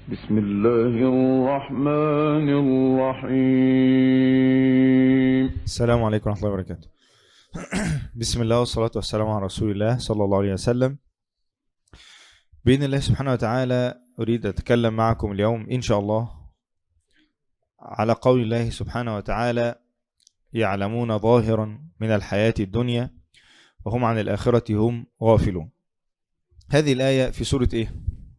بسم الله الرحمن الرحيم السلام عليكم ورحمة الله وبركاته بسم الله والصلاة والسلام على رسول الله صلى الله عليه وسلم بإذن الله سبحانه وتعالى أريد أتكلم معكم اليوم إن شاء الله على قول الله سبحانه وتعالى يعلمون ظاهرا من الحياة الدنيا وهم عن الآخرة هم غافلون هذه الآية في سورة إيه؟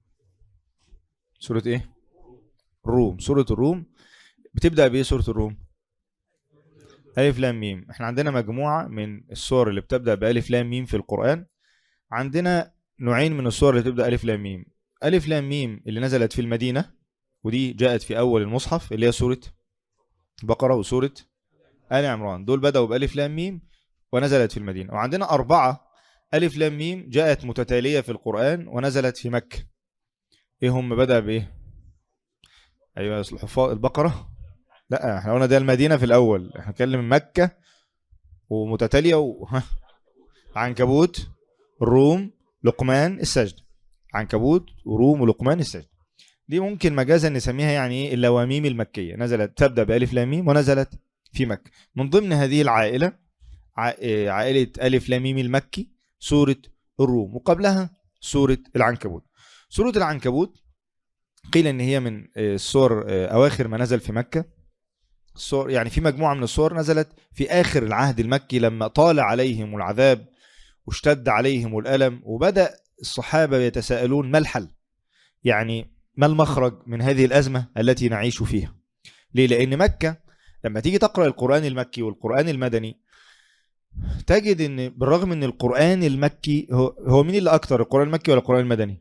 سورة إيه؟ الروم سورة الروم بتبدأ بإيه سورة الروم؟ ألف لام ميم احنا عندنا مجموعة من السور اللي بتبدأ بألف لام ميم في القرآن عندنا نوعين من السور اللي تبدأ ألف لام ميم ألف لام ميم اللي نزلت في المدينة ودي جاءت في أول المصحف اللي هي سورة بقرة وسورة آل عمران دول بدأوا بألف لام ميم ونزلت في المدينة وعندنا أربعة ألف لام ميم جاءت متتالية في القرآن ونزلت في مكة إيه هم بدأ بإيه؟ أيوة الحفاظ البقرة لا احنا قلنا ده المدينة في الأول احنا نتكلم مكة ومتتالية و... ها. عنكبوت الروم لقمان السجد عنكبوت وروم ولقمان السجد دي ممكن مجازا نسميها يعني ايه اللواميم المكية نزلت تبدأ بألف لام ميم ونزلت في مكة من ضمن هذه العائلة ع- إيه، عائلة ألف لام ميم المكي سورة الروم وقبلها سورة العنكبوت سورة العنكبوت قيل ان هي من آه، السور آه، اواخر ما نزل في مكة السور يعني في مجموعة من السور نزلت في آخر العهد المكي لما طال عليهم العذاب واشتد عليهم الألم وبدأ الصحابة يتساءلون ما الحل يعني ما المخرج من هذه الأزمة التي نعيش فيها ليه؟ لأن مكة لما تيجي تقرأ القرآن المكي والقرآن المدني تجد ان بالرغم ان القرآن المكي هو, هو مين اللي أكتر القرآن المكي ولا القرآن المدني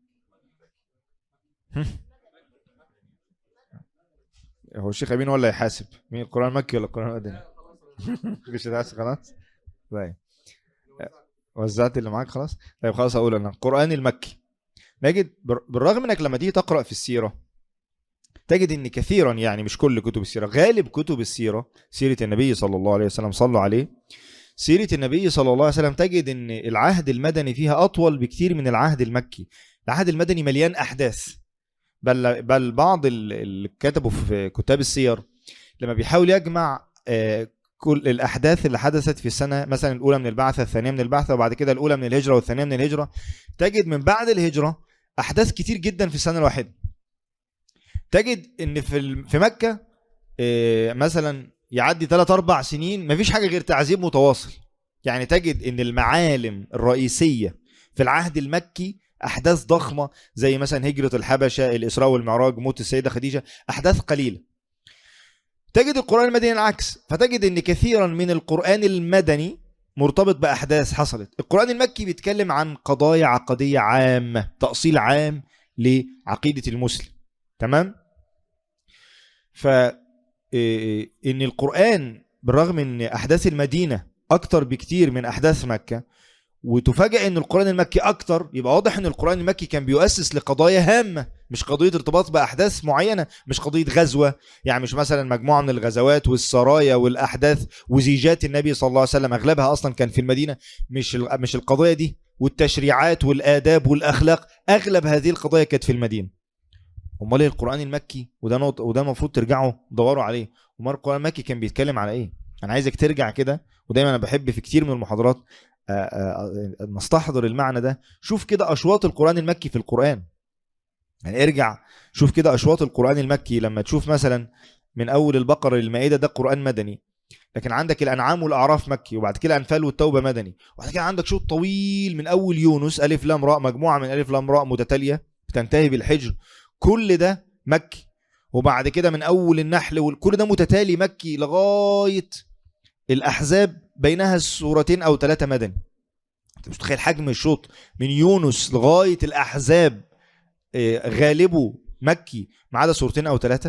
هم؟ هو الشيخ امين هو اللي هيحاسب مين القران المكي ولا القران المدني مش هتحاسب خلاص طيب وزعت اللي معاك خلاص طيب خلاص اقول انا القران المكي نجد بر- بالرغم انك لما تيجي تقرا في السيره تجد ان كثيرا يعني مش كل كتب السيره غالب كتب السيره سيره النبي صلى الله عليه وسلم صلوا عليه سيره النبي صلى الله عليه وسلم تجد ان العهد المدني فيها اطول بكثير من العهد المكي العهد المدني مليان احداث بل بل بعض ال- اللي كتبوا في كتاب السير لما بيحاول يجمع آه، كل الاحداث اللي حدثت في السنه مثلا الاولى من البعثه الثانيه من البعثه وبعد كده الاولى من الهجره والثانيه من الهجره تجد من بعد الهجره احداث كتير جدا في السنه الواحده تجد ان في ال- في مكه آه، مثلا يعدي 3 4 سنين مفيش حاجه غير تعذيب متواصل يعني تجد ان المعالم الرئيسيه في العهد المكي احداث ضخمه زي مثلا هجرة الحبشة الإسراء والمعراج موت السيدة خديجة أحداث قليلة تجد القرآن المدني العكس فتجد أن كثيرا من القرآن المدني مرتبط بأحداث حصلت القرآن المكي بيتكلم عن قضايا عقدية عامة تأصيل عام لعقيدة المسلم تمام ف إيه، ان القرآن بالرغم ان احداث المدينة اكتر بكتير من احداث مكة وتفاجئ ان القرآن المكي اكتر يبقى واضح ان القرآن المكي كان بيؤسس لقضايا هامة مش قضية ارتباط بأحداث معينة مش قضية غزوة يعني مش مثلا مجموعة من الغزوات والسرايا والأحداث وزيجات النبي صلى الله عليه وسلم أغلبها أصلا كان في المدينة مش ال- مش القضايا دي والتشريعات والآداب والأخلاق أغلب هذه القضايا كانت في المدينة امال ايه القران المكي وده نقطه وده المفروض ترجعوا تدوروا عليه امال القران المكي كان بيتكلم على ايه انا عايزك ترجع كده ودايما انا بحب في كتير من المحاضرات آه، آه، آه، نستحضر المعنى ده شوف كده اشواط القران المكي في القران يعني ارجع شوف كده اشواط القران المكي لما تشوف مثلا من اول البقره للمائده ده قران مدني لكن عندك الانعام والاعراف مكي وبعد كده الانفال والتوبه مدني وبعد كده عندك شوط طويل من اول يونس الف لام راء مجموعه من الف لام راء متتاليه بتنتهي بالحجر كل ده مكي وبعد كده من اول النحل وكل ده متتالي مكي لغايه الاحزاب بينها سورتين او ثلاثه مدني انت مش متخيل حجم الشوط من يونس لغايه الاحزاب آه، غالبه مكي ما عدا سورتين او ثلاثه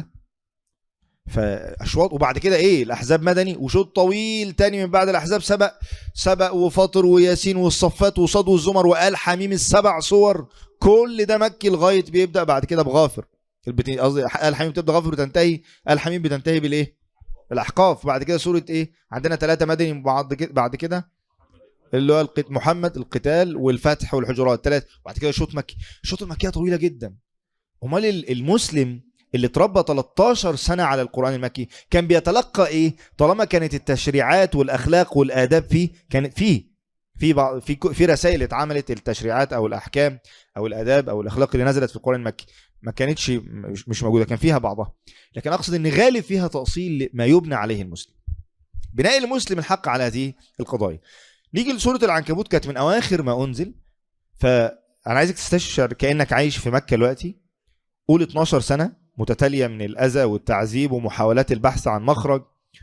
فاشواط وبعد كده ايه الاحزاب مدني وشوط طويل تاني من بعد الاحزاب سبق سبق وفطر وياسين والصفات وصاد والزمر وآل حميم السبع صور كل ده مكي لغايه بيبدا بعد كده بغافر البت- قصدي آل حميم بتبدا غافر وتنتهي آل حميم بتنتهي بالايه الاحقاف بعد كده سوره ايه عندنا ثلاثه مدني بعد كده بعد كده اللي هو القت- محمد القتال والفتح والحجرات ثلاث وبعد كده شوط مكي الشوط المكيه طويله جدا امال ال- المسلم اللي اتربى 13 سنه على القران المكي كان بيتلقى ايه طالما كانت التشريعات والاخلاق والاداب فيه كانت فيه في بعض في ك- في رسائل اتعملت التشريعات او الاحكام او الاداب او الاخلاق اللي نزلت في القران المكي ما كانتش مش مش موجوده كان فيها بعضها لكن اقصد ان غالب فيها تاصيل ما يبنى عليه المسلم بناء المسلم الحق على هذه القضايا نيجي لسوره العنكبوت كانت من اواخر ما انزل فانا عايزك تستشعر كانك عايش في مكه دلوقتي قول 12 سنه متتاليه من الاذى والتعذيب ومحاولات البحث عن مخرج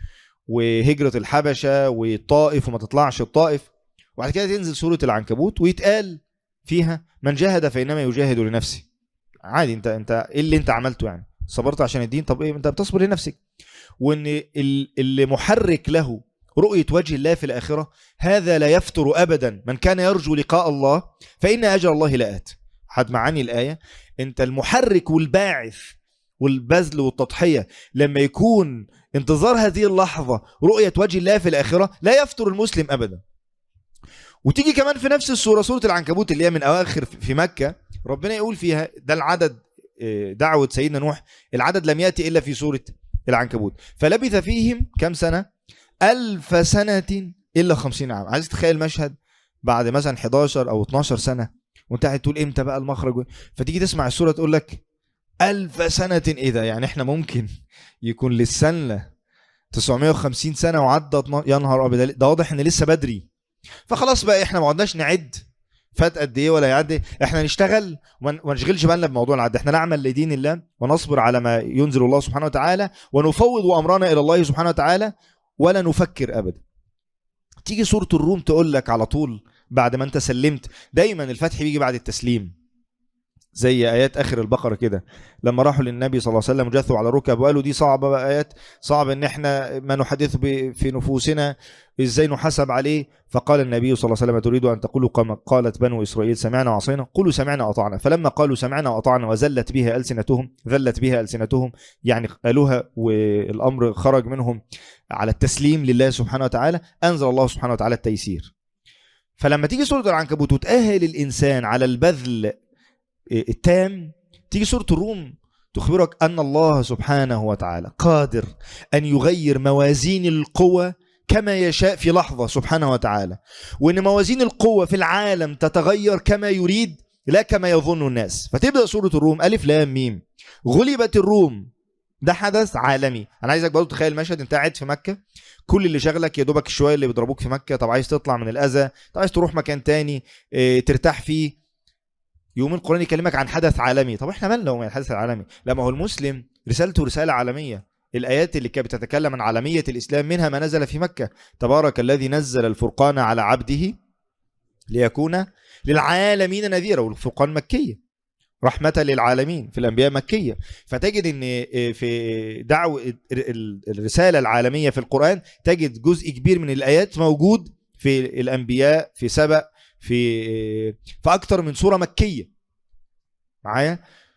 وهجره الحبشه والطائف وما تطلعش الطائف وبعد كده تنزل سوره العنكبوت ويتقال فيها من جاهد فانما يجاهد لنفسه عادي انت انت ايه اللي انت عملته يعني صبرت عشان الدين طب ايه انت بتصبر لنفسك وان ال- اللي محرك له رؤيه وجه الله في الاخره هذا لا يفتر ابدا من كان يرجو لقاء الله فان اجر الله لآت حد معاني الايه انت المحرك والباعث والبذل والتضحيه لما يكون انتظار هذه اللحظه رؤيه وجه الله في الاخره لا يفتر المسلم ابدا وتيجي كمان في نفس السوره سوره العنكبوت اللي هي من اواخر في مكه ربنا يقول فيها ده العدد آه، دعوه سيدنا نوح العدد لم ياتي الا في سوره العنكبوت فلبث فيهم كم سنه ألف سنة إلا خمسين عام عايز تتخيل مشهد بعد مثلا 11 أو 12 سنة وانت قاعد تقول امتى بقى المخرج فتيجي تسمع السورة تقول لك ألف سنة ايه ده يعني احنا ممكن يكون للسنة 950 سنة وعدى 12 يا نهار أبيض ده واضح إن لسه بدري فخلاص بقى احنا ما عدناش نعد فات قد ايه ولا يعدي احنا نشتغل وما وما نشغلش بالنا بموضوع العد احنا نعمل لدين الله ونصبر على ما ينزل الله سبحانه وتعالى ونفوض امرنا الى الله سبحانه وتعالى ولا نفكر ابدا تيجي سوره الروم تقول لك على طول بعد ما انت سلمت دايما الفتح بيجي بعد التسليم زي ايات اخر البقره كده لما راحوا للنبي صلى الله عليه وسلم جثوا على ركب وقالوا دي صعبه بقى ايات صعب ان احنا ما نحدث ب- في نفوسنا ازاي نحاسب عليه فقال النبي صلى الله عليه وسلم تريد ان تقولوا كما قالت بنو اسرائيل سمعنا وعصينا قولوا سمعنا واطعنا فلما قالوا سمعنا واطعنا وزلت بها السنتهم ذلت بها السنتهم يعني قالوها والامر خرج منهم على التسليم لله سبحانه وتعالى انزل الله سبحانه وتعالى التيسير فلما تيجي سوره العنكبوت وتاهل الانسان على البذل التام تيجي سوره الروم تخبرك ان الله سبحانه وتعالى قادر ان يغير موازين القوى كما يشاء في لحظه سبحانه وتعالى وان موازين القوى في العالم تتغير كما يريد لا كما يظن الناس فتبدا سوره الروم الف لام ميم غلبت الروم ده حدث عالمي انا عايزك برضه تخيل مشهد انت قاعد في مكه كل اللي شغلك يا دوبك الشويه اللي بيضربوك في مكه طب عايز تطلع من الاذى طب عايز تروح مكان تاني اه ترتاح فيه يوم القرآن يكلمك عن حدث عالمي طب احنا مالنا ومن الحدث العالمي لا ما هو المسلم رسالته رسالة عالمية الآيات اللي كانت بتتكلم عن عالمية الإسلام منها ما نزل في مكة تبارك الذي نزل الفرقان على عبده ليكون للعالمين نذيرا والفرقان مكية رحمة للعالمين في الأنبياء مكية فتجد أن في دعوة الرسالة العالمية في القرآن تجد جزء كبير من الآيات موجود في الأنبياء في سبأ في في اكتر من سوره مكيه معايا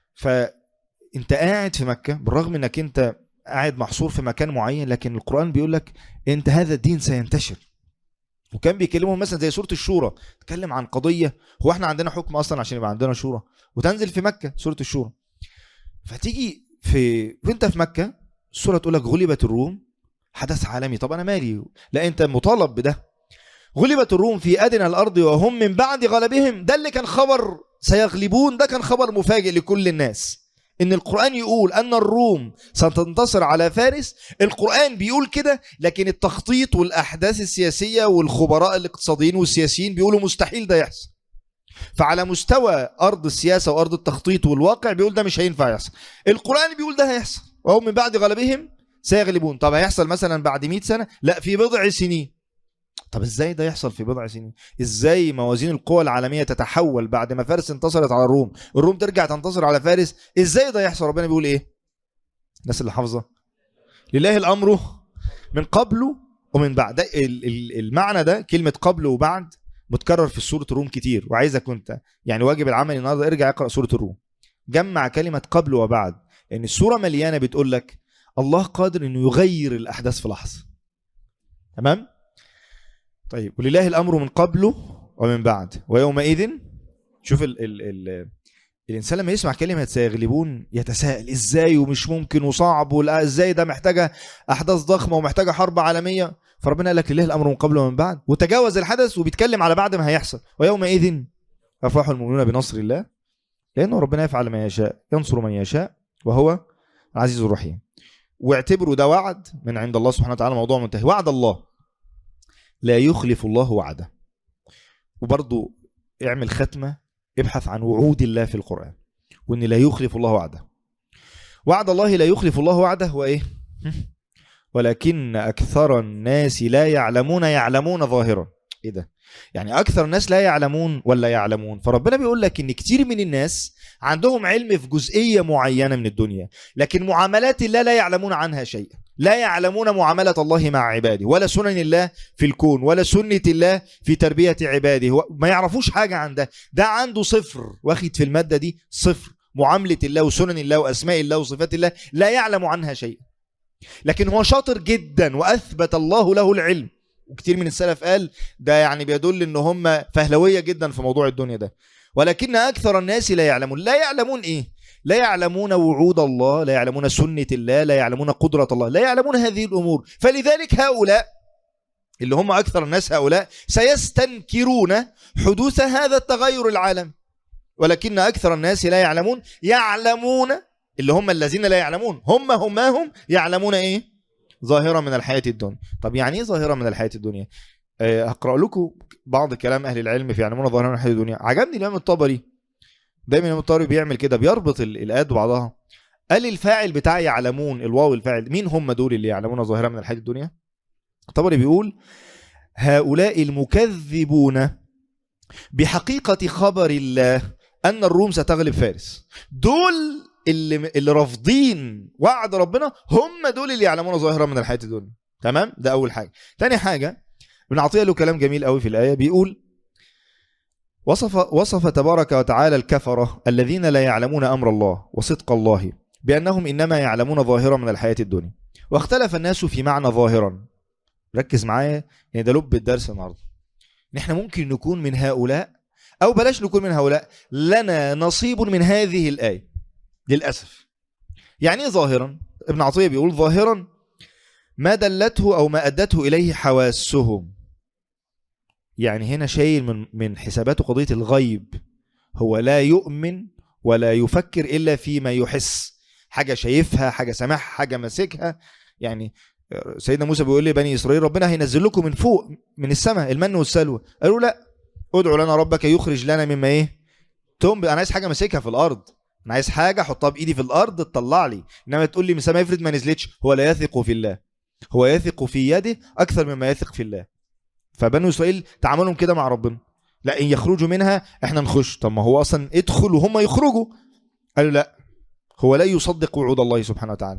فانت قاعد في مكه بالرغم انك انت قاعد محصور في مكان معين لكن القران بيقول لك انت هذا الدين سينتشر وكان بيكلمهم مثلا زي سوره الشورى تكلم عن قضيه هو احنا عندنا حكم اصلا عشان يبقى عندنا شورى وتنزل في مكه سوره الشورى فتيجي في وانت في مكه السوره تقول لك غلبت الروم حدث عالمي طب انا مالي لا انت مطالب بده غلبت الروم في أدنى الأرض وهم من بعد غلبهم ده اللي كان خبر سيغلبون ده كان خبر مفاجئ لكل الناس إن القرآن يقول أن الروم ستنتصر على فارس القرآن بيقول كده لكن التخطيط والأحداث السياسية والخبراء الاقتصاديين والسياسيين بيقولوا مستحيل ده يحصل فعلى مستوى أرض السياسة وأرض التخطيط والواقع بيقول ده مش هينفع يحصل القرآن بيقول ده هيحصل وهم من بعد غلبهم سيغلبون طب هيحصل مثلا بعد 100 سنة لا في بضع سنين طب ازاي ده يحصل في بضع سنين ازاي موازين القوى العالميه تتحول بعد ما فارس انتصرت على الروم الروم ترجع تنتصر على فارس ازاي ده يحصل ربنا بيقول ايه الناس اللي حافظه لله الامر من قبل ومن بعد ده المعنى ده كلمه قبل وبعد متكرر في سوره الروم كتير وعايزك انت يعني واجب العمل النهارده ارجع اقرا سوره الروم جمع كلمه قبل وبعد ان السوره مليانه بتقول لك الله قادر انه يغير الاحداث في لحظه تمام طيب ولله الامر من قبل ومن بعد ويومئذ شوف ال ال ال الانسان لما يسمع كلمه سيغلبون يتساءل ازاي ومش ممكن وصعب ولا ازاي ده محتاجه احداث ضخمه ومحتاجه حرب عالميه فربنا قال لك لله الامر من قبل ومن بعد وتجاوز الحدث وبيتكلم على بعد ما هيحصل ويومئذ يفرح المؤمنون بنصر الله لانه ربنا يفعل ما يشاء ينصر من يشاء وهو العزيز الرحيم واعتبروا ده وعد من عند الله سبحانه وتعالى موضوع منتهي وعد الله لا يخلف الله وعده وبرضو اعمل ختمة ابحث عن وعود الله في القرآن وان لا يخلف الله وعده وعد الله لا يخلف الله وعده هو ايه ولكن اكثر الناس لا يعلمون يعلمون ظاهرا ايه ده يعني اكثر الناس لا يعلمون ولا يعلمون فربنا بيقول لك ان كتير من الناس عندهم علم في جزئيه معينه من الدنيا لكن معاملات الله لا يعلمون عنها شيئا لا يعلمون معامله الله مع عباده ولا سنن الله في الكون ولا سنه الله في تربيه عباده هو ما يعرفوش حاجه عن ده ده عنده صفر واخد في الماده دي صفر معامله الله وسنن الله واسماء الله وصفات الله لا يعلم عنها شيئا لكن هو شاطر جدا واثبت الله له العلم وكتير من السلف قال ده يعني بيدل ان هم فهلويه جدا في موضوع الدنيا ده ولكن اكثر الناس لا يعلمون لا يعلمون ايه لا يعلمون وعود الله لا يعلمون سنه الله لا يعلمون قدره الله لا يعلمون هذه الامور فلذلك هؤلاء اللي هم اكثر الناس هؤلاء سيستنكرون حدوث هذا التغير العالمي ولكن اكثر الناس لا يعلمون يعلمون اللي هم الذين لا يعلمون هم هم هم يعلمون ايه ظاهره من الحياه الدنيا طب يعني ايه ظاهره من الحياه الدنيا أه هقرا لكم بعض كلام اهل العلم في يعلمون ظاهره من الحياه الدنيا عجبني الامام الطبري دايما الامام الطبري بيعمل كده بيربط ال- الايات ببعضها قال الفاعل بتاع يعلمون الواو الفاعل مين هم دول اللي يعلمون ظاهره من الحياه الدنيا الطبري بيقول هؤلاء المكذبون بحقيقه خبر الله ان الروم ستغلب فارس دول اللي اللي رافضين وعد ربنا هم دول اللي يعلمون ظاهره من الحياه الدنيا تمام ده اول حاجه تاني حاجه ابن عطيه له كلام جميل قوي في الايه بيقول وصف وصف تبارك وتعالى الكفره الذين لا يعلمون امر الله وصدق الله بانهم انما يعلمون ظاهره من الحياه الدنيا واختلف الناس في معنى ظاهرا ركز معايا يعني ده لب الدرس النهارده ان احنا ممكن نكون من هؤلاء او بلاش نكون من هؤلاء لنا نصيب من هذه الايه للاسف يعني ايه ظاهرا ابن عطيه بيقول ظاهرا ما دلته او ما ادته اليه حواسهم يعني هنا شايل من من حساباته قضيه الغيب هو لا يؤمن ولا يفكر الا فيما يحس حاجه شايفها حاجه سامعها حاجه ماسكها يعني سيدنا موسى بيقول لبني اسرائيل ربنا هينزل لكم من فوق من السماء المن والسلوى قالوا لا ادعوا لنا ربك يخرج لنا مما ايه توم انا عايز حاجه ماسكها في الارض انا عايز حاجه احطها بايدي في الارض تطلع لي انما تقول لي من السماء افرض ما نزلتش هو لا يثق في الله هو يثق في يده اكثر مما يثق في الله فبنو اسرائيل تعاملهم كده مع ربنا لا ان يخرجوا منها احنا نخش طب ما هو اصلا ادخل وهم يخرجوا قالوا لا هو لا يصدق وعود الله سبحانه وتعالى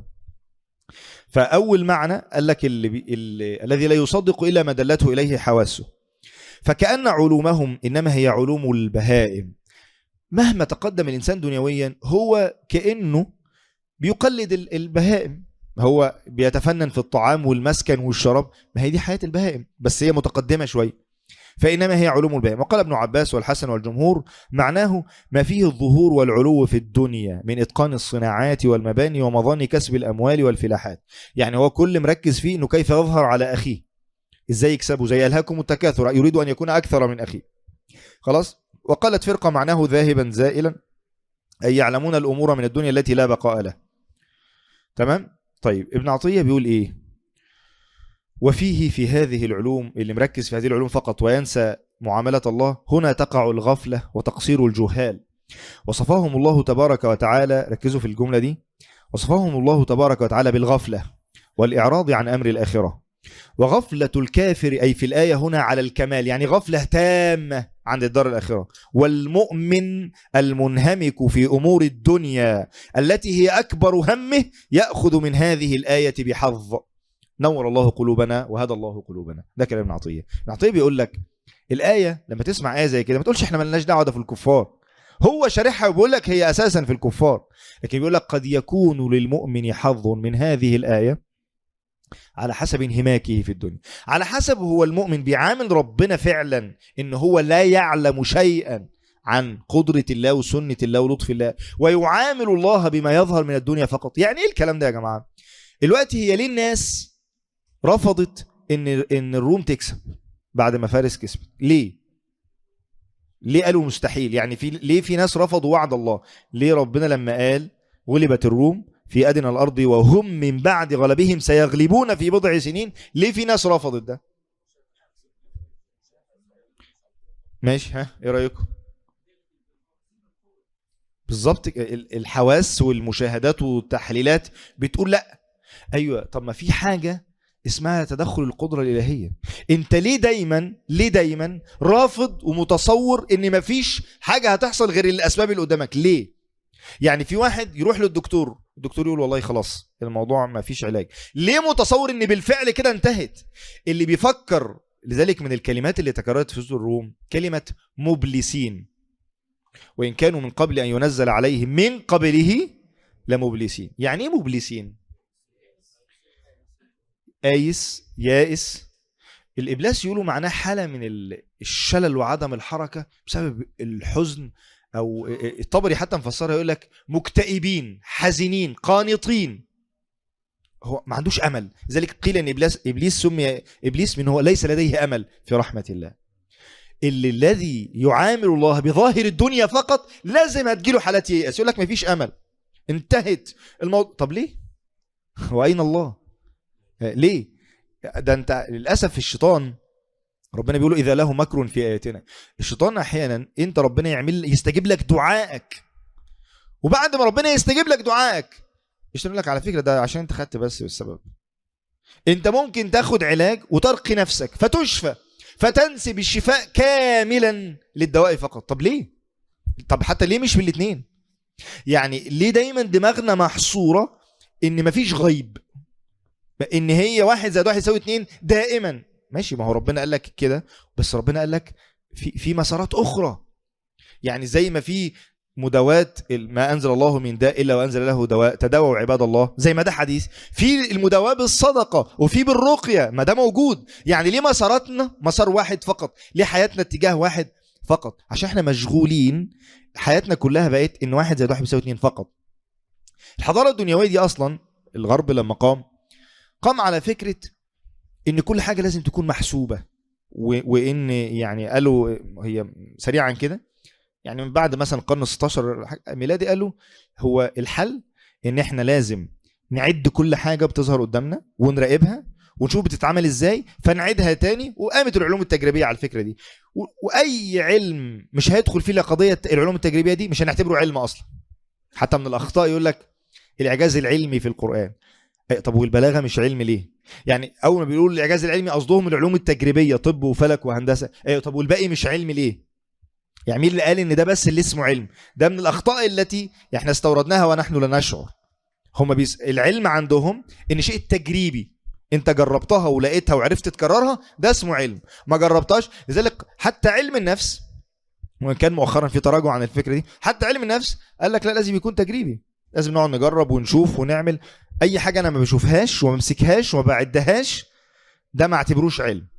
فاول معنى قال لك اللي بي... اللي... الذي لا يصدق الا ما دلته اليه حواسه فكأن علومهم انما هي علوم البهائم مهما تقدم الانسان دنيويا هو كانه بيقلد ال- البهائم هو بيتفنن في الطعام والمسكن والشراب ما هي دي حياه البهائم بس هي متقدمه شويه فانما هي علوم البهائم وقال ابن عباس والحسن والجمهور معناه ما فيه الظهور والعلو في الدنيا من اتقان الصناعات والمباني ومظان كسب الاموال والفلاحات يعني هو كل مركز فيه انه كيف يظهر على اخيه ازاي يكسبه زي الهاكم التكاثر يريد ان يكون اكثر من اخيه خلاص وقالت فرقه معناه ذاهبا زائلا اي يعلمون الامور من الدنيا التي لا بقاء لها تمام طيب ابن عطيه بيقول ايه وفيه في هذه العلوم اللي مركز في هذه العلوم فقط وينسى معامله الله هنا تقع الغفله وتقصير الجهال وصفهم الله تبارك وتعالى ركزوا في الجمله دي وصفهم الله تبارك وتعالى بالغفله والاعراض عن امر الاخره وغفله الكافر اي في الايه هنا على الكمال يعني غفله تامه عن الدار الاخره والمؤمن المنهمك في امور الدنيا التي هي اكبر همه ياخذ من هذه الايه بحظ نور الله قلوبنا وهدى الله قلوبنا ده كلام ابن عطيه ابن عطيه بيقول لك الايه لما تسمع ايه زي كده ما تقولش احنا ملناش دعوه ده في الكفار هو شارحها وبيقول لك هي اساسا في الكفار لكن بيقول لك قد يكون للمؤمن حظ من هذه الايه على حسب انهماكه في الدنيا على حسب هو المؤمن بيعامل ربنا فعلا ان هو لا يعلم شيئا عن قدرة الله وسنة الله ولطف الله ويعامل الله بما يظهر من الدنيا فقط يعني ايه الكلام ده يا جماعة الوقت هي ليه الناس رفضت ان ان الروم تكسب بعد ما فارس كسبت ليه ليه قالوا مستحيل يعني في ليه في ناس رفضوا وعد الله ليه ربنا لما قال غلبت الروم في ادنى الارض وهم من بعد غلبهم سيغلبون في بضع سنين ليه في ناس رفضت ده ماشي ها ايه رايكم بالظبط ال- الحواس والمشاهدات والتحليلات بتقول لا ايوه طب ما في حاجه اسمها تدخل القدره الالهيه انت ليه دايما ليه دايما رافض ومتصور ان مفيش حاجه هتحصل غير الاسباب اللي قدامك ليه يعني في واحد يروح للدكتور الدكتور يقول والله خلاص الموضوع ما فيش علاج ليه متصور ان بالفعل كده انتهت اللي بيفكر لذلك من الكلمات اللي تكررت في سورة الروم كلمة مبلسين وإن كانوا من قبل أن ينزل عليهم من قبله لمبلسين يعني إيه مبلسين آيس يائس الإبلاس يقولوا معناه حالة من ال- الشلل وعدم الحركة بسبب الحزن أو الطبري حتى مفسرها يقول لك مكتئبين حزينين قانطين هو ما عندوش امل لذلك قيل ان ابليس ابليس سمي ابليس من هو ليس لديه امل في رحمه الله اللي الذي يعامل الله بظاهر الدنيا فقط لازم هتجيله حالات ييأس يقول لك ما فيش امل انتهت الموضوع طب ليه واين الله آه، ليه ده انت للاسف الشيطان ربنا بيقول اذا له مكر في اياتنا الشيطان احيانا انت ربنا يعمل يستجيب لك دعائك وبعد ما ربنا يستجيب لك دعائك يشتغل لك على فكره ده عشان انت خدت بس السبب انت ممكن تاخد علاج وترقي نفسك فتشفى فتنسب الشفاء كاملا للدواء فقط طب ليه طب حتى ليه مش بالاثنين يعني ليه دايما دماغنا محصوره ان مفيش غيب ان هي واحد زائد واحد يساوي اتنين دائما ماشي ما هو ربنا قال لك كده بس ربنا قال لك في في مسارات اخرى يعني زي ما في مداواة ما أنزل الله من داء إلا وأنزل له دواء تداووا عباد الله زي ما ده حديث في المداواة بالصدقة وفي بالرقية ما ده موجود يعني ليه مساراتنا مسار واحد فقط ليه حياتنا اتجاه واحد فقط عشان احنا مشغولين حياتنا كلها بقت ان واحد زائد واحد بيساوي اتنين فقط الحضارة الدنيوية دي أصلا الغرب لما قام قام على فكرة ان كل حاجة لازم تكون محسوبة و- وان يعني قالوا هي سريعا كده يعني من بعد مثلا القرن 16 ميلادي قالوا هو الحل ان احنا لازم نعد كل حاجه بتظهر قدامنا ونراقبها ونشوف بتتعمل ازاي فنعيدها تاني وقامت العلوم التجريبيه على الفكره دي و- واي علم مش هيدخل فيه لا قضيه العلوم التجريبيه دي مش هنعتبره علم اصلا حتى من الاخطاء يقول لك الاعجاز العلمي في القران أي طب والبلاغه مش علم ليه يعني اول ما بيقولوا الاعجاز العلمي قصدهم العلوم التجريبيه طب وفلك وهندسه ايوه طب والباقي مش علم ليه يعني مين اللي قال ان ده بس اللي اسمه علم ده من الاخطاء التي احنا استوردناها ونحن لا نشعر هم بيس... العلم عندهم ان شيء تجريبي انت جربتها ولقيتها وعرفت تكررها ده اسمه علم ما جربتهاش لذلك حتى علم النفس وان كان مؤخرا في تراجع عن الفكره دي حتى علم النفس قال لك لا لازم يكون تجريبي لازم نقعد نجرب ونشوف ونعمل اي حاجه انا ما بشوفهاش وما بمسكهاش وما بعدهاش ده ما اعتبروش علم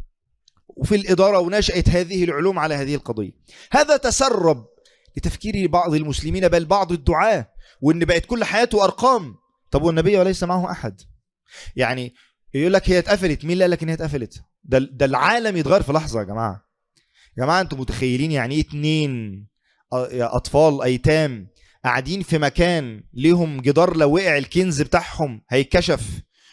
وفي الإدارة ونشأت هذه العلوم على هذه القضية هذا تسرب لتفكير بعض المسلمين بل بعض الدعاة وإن بقت كل حياته أرقام طب والنبي وليس معه أحد يعني يقول لك هي اتقفلت مين اللي قال لك إن هي اتقفلت ده, ده العالم يتغير في لحظة يا جماعة يا جماعة أنتم متخيلين يعني إيه اتنين أطفال أيتام قاعدين في مكان ليهم جدار لو وقع الكنز بتاعهم هيتكشف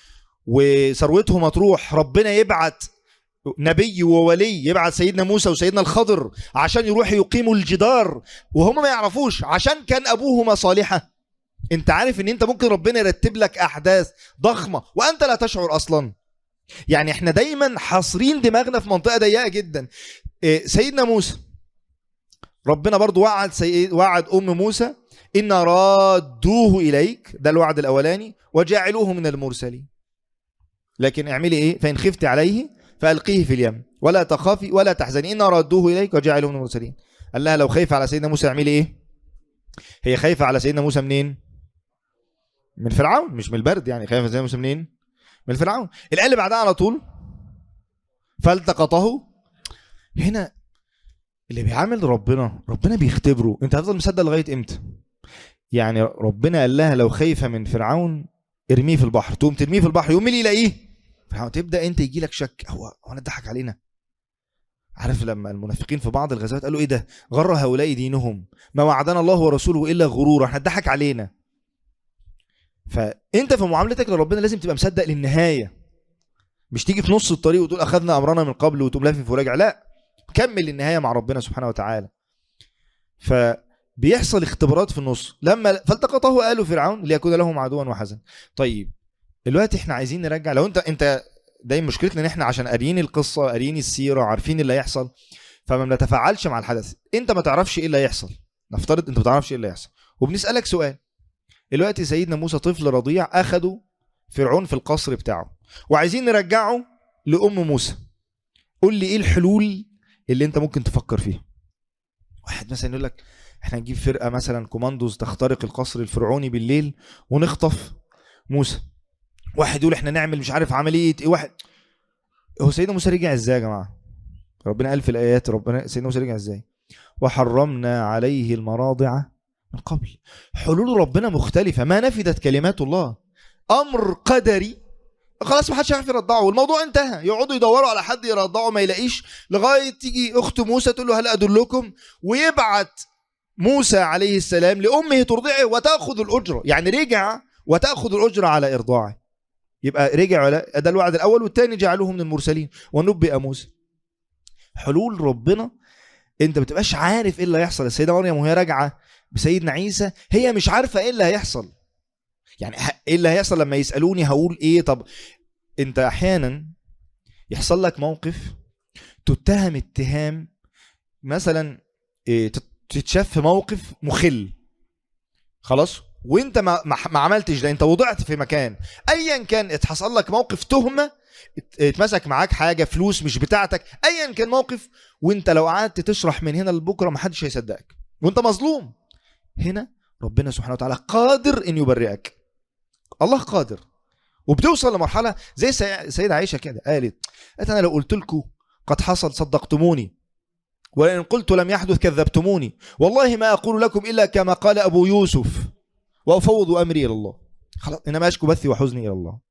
وثروتهم هتروح ربنا يبعت نبي وولي يبعت سيدنا موسى وسيدنا الخضر عشان يروحوا يقيموا الجدار وهم ما يعرفوش عشان كان ابوهما صالحه انت عارف ان انت ممكن ربنا يرتب لك احداث ضخمه وانت لا تشعر اصلا يعني احنا دايما حاصرين دماغنا في منطقه ضيقه جدا إيه، سيدنا موسى ربنا برضو وعد سيد وعد ام موسى ان رادوه اليك ده الوعد الاولاني وجعلوه من المرسلين لكن اعملي ايه فان خفت عليه فألقيه في اليم ولا تخافي ولا تحزني إن ردوه إليك وجعله من المرسلين قال لها لو خايفة على سيدنا موسى اعملي إيه هي خايفة على سيدنا موسى منين من فرعون مش من البرد يعني خايفة سيدنا موسى منين من فرعون الآية اللي بعدها على طول فالتقطه هنا اللي بيعامل ربنا ربنا بيختبره انت هتفضل مصدق لغايه امتى يعني ربنا قال لها لو خايفه من فرعون ارميه في البحر تقوم ترميه في البحر يقوم مين اللي يلاقيه فرعون تبدا انت يجي لك شك هو هو انا اتضحك علينا عارف لما المنافقين في بعض الغزوات قالوا ايه ده غر هؤلاء دينهم ما وعدنا الله ورسوله الا غرورا احنا اتضحك علينا فانت في معاملتك لربنا لازم تبقى مصدق للنهايه مش تيجي في نص الطريق وتقول اخذنا امرنا من قبل وتقوم لافف وراجع لا كمل للنهايه مع ربنا سبحانه وتعالى فبيحصل اختبارات في النص لما فالتقطه آل فرعون ليكون لهم عدوا وحزن طيب دلوقتي احنا عايزين نرجع لو انت انت دايما مشكلتنا ان احنا عشان قاريين القصه قاريين السيره عارفين اللي هيحصل فما بنتفاعلش مع الحدث انت ما تعرفش ايه اللي هيحصل نفترض انت ما تعرفش ايه اللي هيحصل وبنسالك سؤال دلوقتي سيدنا موسى طفل رضيع اخده فرعون في القصر بتاعه وعايزين نرجعه لام موسى قول لي ايه الحلول اللي انت ممكن تفكر فيها واحد مثلا يقول لك احنا نجيب فرقه مثلا كوماندوز تخترق القصر الفرعوني بالليل ونخطف موسى واحد يقول احنا نعمل مش عارف عمليه ايه واحد هو سيدنا موسى رجع ازاي يا جماعه ربنا قال في الايات ربنا سيدنا موسى رجع ازاي وحرمنا عليه المراضع من قبل حلول ربنا مختلفه ما نفدت كلمات الله امر قدري خلاص ما حدش عارف يرضعه والموضوع انتهى يقعدوا يدوروا على حد يرضعه ما يلاقيش لغايه تيجي اخت موسى تقول له هل ادلكم ويبعت موسى عليه السلام لامه ترضعه وتاخذ الاجره يعني رجع وتاخذ الاجره على ارضاعه يبقى رجع ولا ده الوعد الاول والثاني جعلوه من المرسلين ونبئ موسى حلول ربنا انت ما بتبقاش عارف ايه اللي هيحصل السيده مريم وهي راجعه بسيدنا عيسى هي مش عارفه ايه اللي هيحصل يعني ه- ايه اللي هيحصل لما يسالوني هقول ايه طب انت احيانا يحصل لك موقف تتهم اتهام مثلا إيه، تت- تتشاف في موقف مخل خلاص وانت ما, ما, ما عملتش ده انت وضعت في مكان ايا كان اتحصل لك موقف تهمه ات- اتمسك معاك حاجه فلوس مش بتاعتك ايا كان موقف وانت لو قعدت تشرح من هنا لبكره ما حدش هيصدقك وانت مظلوم هنا ربنا سبحانه وتعالى قادر ان يبرئك الله قادر وبتوصل لمرحله زي سي- سيدة عائشه كده قالت قالت انا لو قلت لكم قد حصل صدقتموني ولئن قلت لم يحدث كذبتموني والله ما اقول لكم الا كما قال ابو يوسف وافوض امري الى الله خلاص انما اشكو بثي وحزني الى الله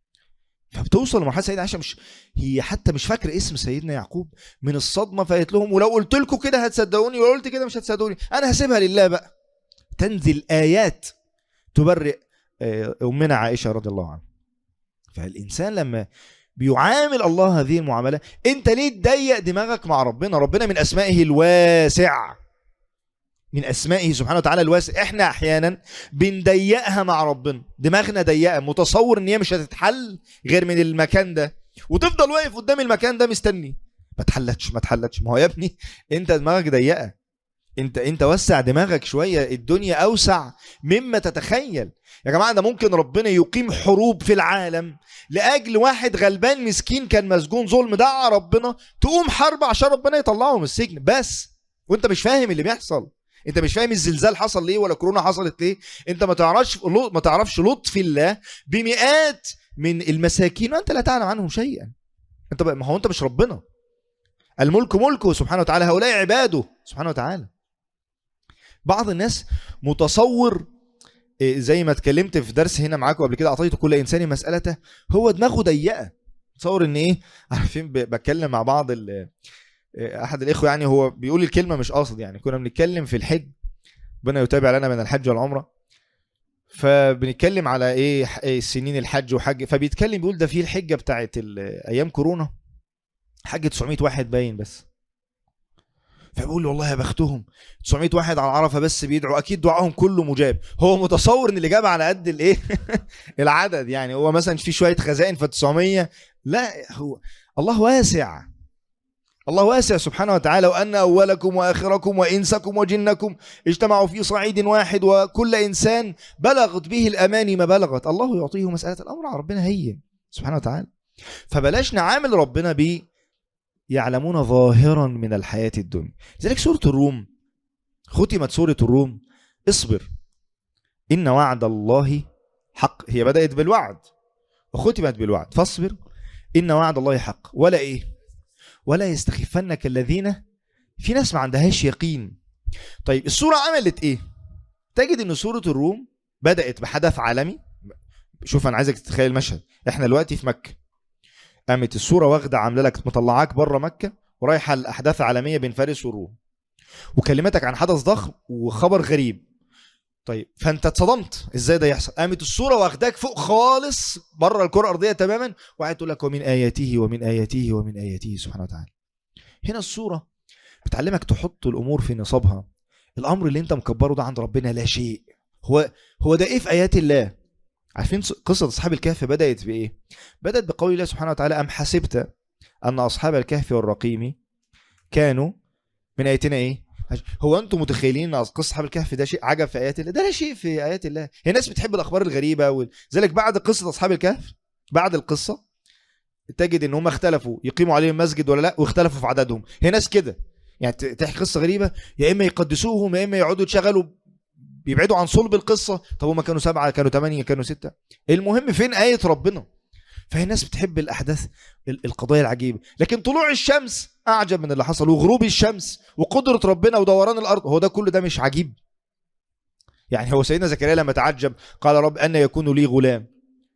فبتوصل لمرحله سيدة عائشه مش هي حتى مش فاكره اسم سيدنا يعقوب من الصدمه فقالت لهم ولو قلت لكم كده هتصدقوني ولو قلت كده مش هتصدقوني انا هسيبها لله بقى تنزل ايات تبرئ آه، امنا عائشه رضي الله عنها فالانسان لما بيعامل الله هذه المعامله انت ليه تضيق دماغك مع ربنا ربنا من اسمائه الواسع من اسمائه سبحانه وتعالى الواسع احنا احيانا بنضيقها مع ربنا دماغنا ضيقه متصور ان هي مش هتتحل غير من المكان ده وتفضل واقف قدام المكان ده مستني ما اتحلتش ما اتحلتش ما هو يا ابني انت دماغك ضيقه انت انت وسع دماغك شويه الدنيا اوسع مما تتخيل يا جماعه ده ممكن ربنا يقيم حروب في العالم لاجل واحد غلبان مسكين كان مسجون ظلم دعا ربنا تقوم حرب عشان ربنا يطلعه من السجن بس وانت مش فاهم اللي بيحصل انت مش فاهم الزلزال حصل ليه ولا كورونا حصلت ليه انت ما تعرفش ما تعرفش لطف الله بمئات من المساكين وانت لا تعلم عنهم شيئا انت بقى ما هو انت مش ربنا الملك ملكه سبحانه وتعالى هؤلاء عباده سبحانه وتعالى بعض الناس متصور إيه، زي ما اتكلمت في درس هنا معاكم قبل كده اعطيت كل انسان مسالته هو دماغه ضيقه تصور ان ايه عارفين ب- بتكلم مع بعض ال- إيه، احد الاخوه يعني هو بيقول الكلمه مش قاصد يعني كنا بنتكلم في الحج ربنا يتابع لنا من الحج والعمره فبنتكلم على ايه ح- إيه سنين الحج وحج فبيتكلم بيقول ده في الحجه بتاعت ال- ايام كورونا حج 900 واحد باين بس فبيقول لي والله يا بختهم 900 واحد على عرفه بس بيدعوا اكيد دعائهم كله مجاب هو متصور ان الاجابه على قد الايه العدد يعني هو مثلا في شويه خزائن ف 900 لا هو الله واسع الله واسع سبحانه وتعالى وان اولكم واخركم وانسكم وجنكم اجتمعوا في صعيد واحد وكل انسان بلغت به الاماني ما بلغت الله يعطيه مساله الامر على ربنا هي سبحانه وتعالى فبلاش نعامل ربنا ب يعلمون ظاهرا من الحياه الدنيا لذلك سوره الروم ختمت سوره الروم اصبر ان وعد الله حق هي بدات بالوعد وختمت بالوعد فاصبر ان وعد الله حق ولا ايه ولا يستخفنك الذين في ناس ما عندهاش يقين طيب السوره عملت ايه تجد ان سوره الروم بدات بحدث عالمي شوف انا عايزك تتخيل المشهد احنا دلوقتي في مكه قامت السوره واخده عامله لك مطلعاك بره مكه ورايحه الاحداث عالميه بين فارس والروم وكلمتك عن حدث ضخم وخبر غريب طيب فانت اتصدمت ازاي ده يحصل قامت الصوره واخداك فوق خالص بره الكره الارضيه تماما وقاعد تقول لك ومن اياته ومن اياته ومن اياته سبحانه وتعالى هنا الصوره بتعلمك تحط الامور في نصابها الامر اللي انت مكبره ده عند ربنا لا شيء هو هو ده ايه في ايات الله عارفين قصه اصحاب الكهف بدات بايه بدات بقول الله سبحانه وتعالى ام حسبت ان اصحاب الكهف والرقيم كانوا من اياتنا ايه هو انتم متخيلين ان قصه اصحاب الكهف ده شيء عجب في ايات الله ده لا شيء في ايات الله هي الناس بتحب الاخبار الغريبه ولذلك بعد قصه اصحاب الكهف بعد القصه تجد ان هم اختلفوا يقيموا عليهم مسجد ولا لا واختلفوا في عددهم هي ناس كده يعني تحكي قصه غريبه يا اما يقدسوهم يا اما يقعدوا يتشغلوا بيبعدوا عن صلب القصه طب هم كانوا سبعه كانوا ثمانيه كانوا سته المهم فين ايه ربنا فهي الناس بتحب الاحداث القضايا العجيبه لكن طلوع الشمس اعجب من اللي حصل وغروب الشمس وقدره ربنا ودوران الارض هو ده كله ده مش عجيب يعني هو سيدنا زكريا لما تعجب قال رب ان يكون لي غلام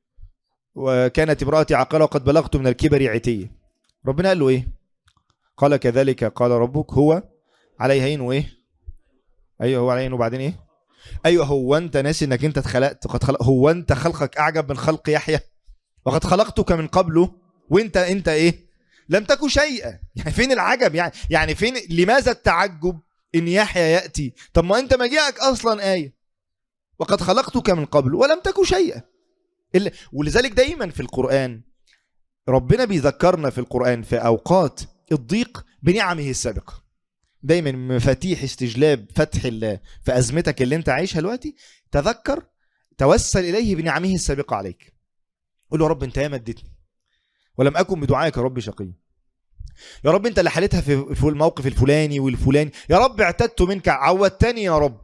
وكانت امراتي عاقره وقد بلغت من الكبر عتيه ربنا قال له ايه قال كذلك قال ربك هو عليه هين وايه ايوه هو عليه هين وبعدين ايه ايوه هو انت ناسي انك انت اتخلقت قد خلق هو انت خلقك اعجب من خلق يحيى وقد خلقتك من قبله وانت انت ايه لم تكن شيئا يعني فين العجب يعني يعني فين لماذا التعجب ان يحيى ياتي طب ما انت مجيئك اصلا ايه وقد خلقتك من قبل ولم تكن شيئا ولذلك دايما في القران ربنا بيذكرنا في القران في اوقات الضيق بنعمه السابقه دايما مفاتيح استجلاب فتح الله في ازمتك اللي انت عايشها دلوقتي تذكر توسل اليه بنعمه السابقه عليك قول له يا رب انت يا مدتني ولم اكن بدعائك يا رب شقي يا رب انت اللي حالتها في الموقف الفلاني والفلاني يا رب اعتدت منك عودتني يا رب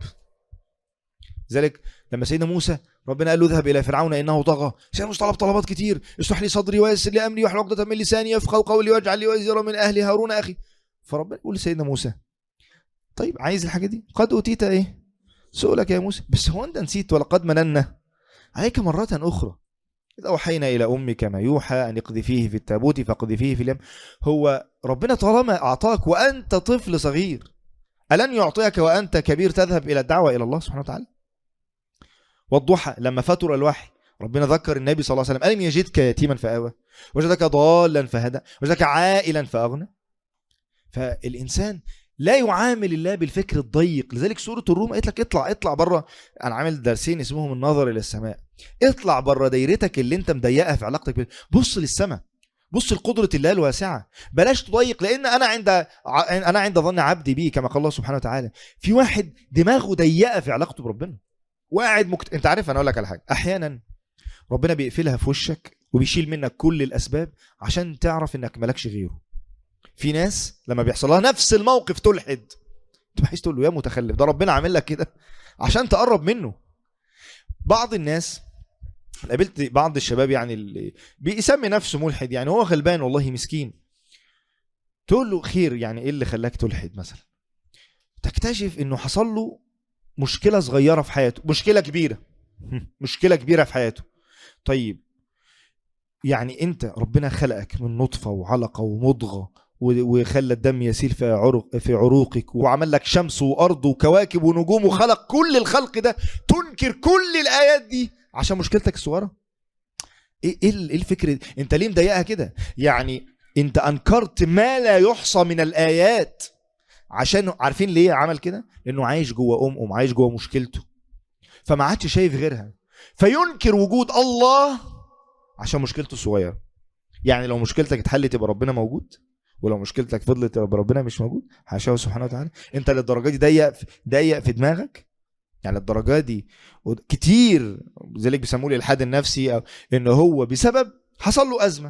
ذلك لما سيدنا موسى ربنا قال له اذهب الى فرعون انه طغى سيدنا موسى طلب طلبات كتير اشرح لي صدري ويسر لي امري واحلل عقده من لساني يفقهوا قولي واجعل لي وزيرا من اهلي هارون اخي فربنا يقول لسيدنا موسى طيب عايز الحاجه دي قد اوتيت ايه سؤلك يا موسى بس هو انت نسيت ولقد مننا عليك مره اخرى إذا أوحينا إلى أمك ما يوحى أن اقذفيه في التابوت فاقذفيه في اليم هو ربنا طالما أعطاك وأنت طفل صغير ألن يعطيك وأنت كبير تذهب إلى الدعوة إلى الله سبحانه وتعالى والضحى لما فتر الوحي ربنا ذكر النبي صلى الله عليه وسلم ألم يجدك يتيما فآوى وجدك ضالا فهدى وجدك عائلا فأغنى فالإنسان لا يعامل الله بالفكر الضيق لذلك سورة الروم قالت لك اطلع اطلع بره انا عامل درسين اسمهم النظر الى السماء اطلع بره دايرتك اللي انت مضيقها في علاقتك بيه. بص للسماء بص لقدرة الله الواسعة بلاش تضيق لان انا عند انا عند ظن عبدي بي كما قال الله سبحانه وتعالى في واحد دماغه ضيقة في علاقته بربنا وقاعد مكت... انت عارف انا اقول لك على حاجة احيانا ربنا بيقفلها في وشك وبيشيل منك كل الاسباب عشان تعرف انك مالكش غيره في ناس لما بيحصل لها نفس الموقف تلحد تبقى تقول له يا متخلف ده ربنا عامل لك كده عشان تقرب منه بعض الناس قابلت بعض الشباب يعني اللي بيسمي نفسه ملحد يعني هو غلبان والله مسكين تقول له خير يعني ايه اللي خلاك تلحد مثلا تكتشف انه حصل له مشكله صغيره في حياته مشكله كبيره مشكله كبيره في حياته طيب يعني انت ربنا خلقك من نطفه وعلقه ومضغه وخلى الدم يسيل في عروق في عروقك وعمل لك شمس وارض وكواكب ونجوم وخلق كل الخلق ده تنكر كل الايات دي عشان مشكلتك الصغيره ايه ايه الفكر دي؟ انت ليه مضايقها كده يعني انت انكرت ما لا يحصى من الايات عشان عارفين ليه عمل كده لانه عايش جوه ام ام عايش جوه مشكلته فما عادش شايف غيرها فينكر وجود الله عشان مشكلته الصغيره يعني لو مشكلتك اتحلت يبقى ربنا موجود ولو مشكلتك فضلت يبقى ربنا مش موجود حاشاه سبحانه وتعالى انت للدرجه دي ضيق ضيق في دماغك يعني الدرجه دي كتير لذلك بيسموه الالحاد النفسي او ان هو بسبب حصل له ازمه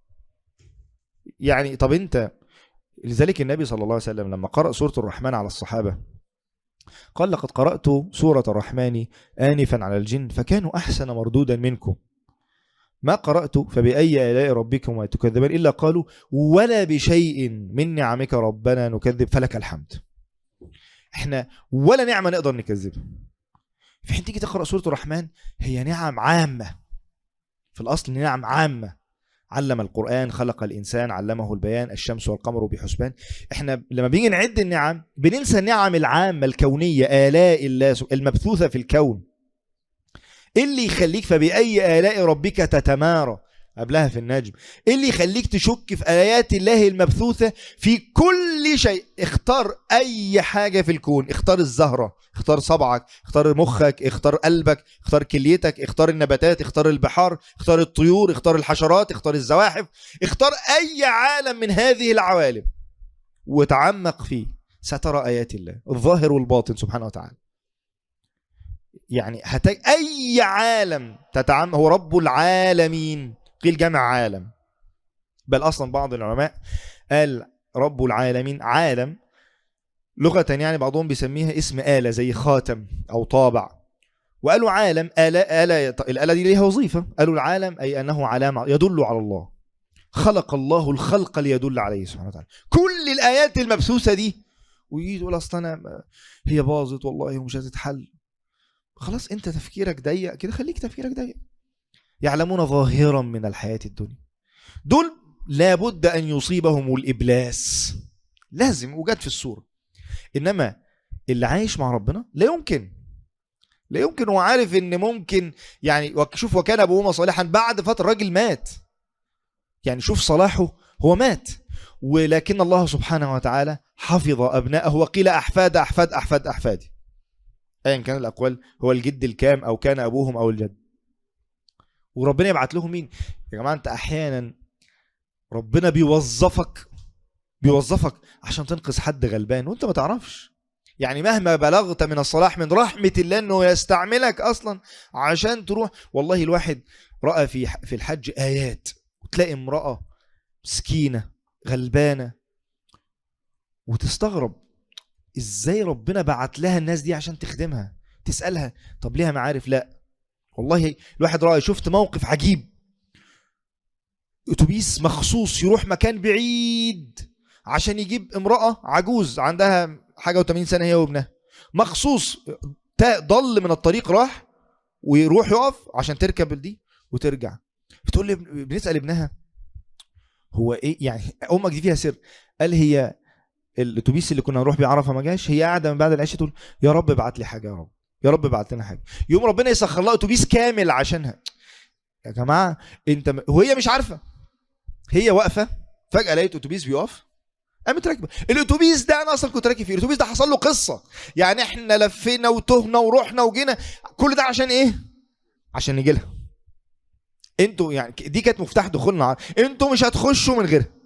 يعني طب انت لذلك النبي صلى الله عليه وسلم لما قرأ سورة الرحمن على الصحابة قال لقد قرأت سورة الرحمن آنفا على الجن فكانوا أحسن مردودا منكم ما قرأت فبأي آلاء ربكما تكذبان إلا قالوا ولا بشيء من نعمك ربنا نكذب فلك الحمد احنا ولا نعمة نقدر نكذبها في حين تيجي تقرأ سورة الرحمن هي نعم عامة في الأصل نعم عامة علم القرآن خلق الإنسان علمه البيان الشمس والقمر بحسبان احنا لما بيجي نعد النعم بننسى النعم العامة الكونية آلاء الله سب- المبثوثة في الكون إيه اللي يخليك فبأي آلاء ربك تتمارى قبلها في النجم إيه اللي يخليك تشك في آيات الله المبثوثة في كل شيء اختار أي حاجة في الكون اختار الزهرة اختار صبعك اختار مخك اختار قلبك اختار كليتك اختار النباتات اختار البحار اختار الطيور اختار الحشرات اختار الزواحف اختار أي عالم من هذه العوالم وتعمق فيه سترى آيات الله الظاهر والباطن سبحانه وتعالى يعني هتج... أي عالم تتعمق هو رب العالمين قيل جمع عالم بل أصلا بعض العلماء قال رب العالمين عالم لغة يعني بعضهم بيسميها اسم آلة زي خاتم أو طابع وقالوا عالم آلة آلة الآلة دي ليها وظيفة قالوا العالم أي أنه علامة يدل على الله خلق الله الخلق ليدل عليه سبحانه وتعالى كل الآيات المبثوثة دي ويجي تقول أصل أنا هي باظت والله ومش هتتحل خلاص أنت تفكيرك ضيق كده خليك تفكيرك ضيق يعلمون ظاهرا من الحياة الدنيا دول لابد أن يصيبهم الإبلاس لازم وجد في السورة إنما اللي عايش مع ربنا لا يمكن لا يمكن هو عارف ان ممكن يعني وك- شوف وكان ابوهما صالحا بعد فتره الراجل مات يعني شوف صلاحه هو مات ولكن الله سبحانه وتعالى حفظ ابنائه وقيل احفاد احفاد احفاد احفادي ايا كان الاقوال هو الجد الكام او كان ابوهم او الجد وربنا يبعت لهم مين يا جماعه انت احيانا ربنا بيوظفك بيوظفك عشان تنقذ حد غلبان وانت ما تعرفش يعني مهما بلغت من الصلاح من رحمة الله انه يستعملك اصلا عشان تروح والله الواحد رأى في في الحج آيات وتلاقي امرأة مسكينة غلبانة وتستغرب ازاي ربنا بعت لها الناس دي عشان تخدمها تسألها طب ليها معارف لا والله الواحد رأى شفت موقف عجيب اتوبيس مخصوص يروح مكان بعيد عشان يجيب امرأة عجوز عندها حاجة و80 سنة هي وابنها مخصوص تا- ضل من الطريق راح ويروح يقف عشان تركب دي وترجع بتقول لي بنسأل ابنها هو ايه يعني امك دي فيها سر قال هي الاتوبيس اللي كنا نروح بيه عرفه ما جاش هي قاعده من بعد العشاء تقول يا رب ابعت لي حاجه يا رب يا رب ابعت لنا حاجه يوم ربنا يسخر لها اتوبيس كامل عشانها يا جماعه انت م... وهي مش عارفه هي واقفه فجاه لقيت اتوبيس بيقف قامت راكبه الاتوبيس ده انا اصلا كنت راكب فيه الاتوبيس ده حصل له قصه يعني احنا لفينا وتهنا ورحنا وجينا كل ده عشان ايه عشان نجي لها انتوا يعني دي كانت مفتاح دخولنا ع- انتوا مش هتخشوا من غيرها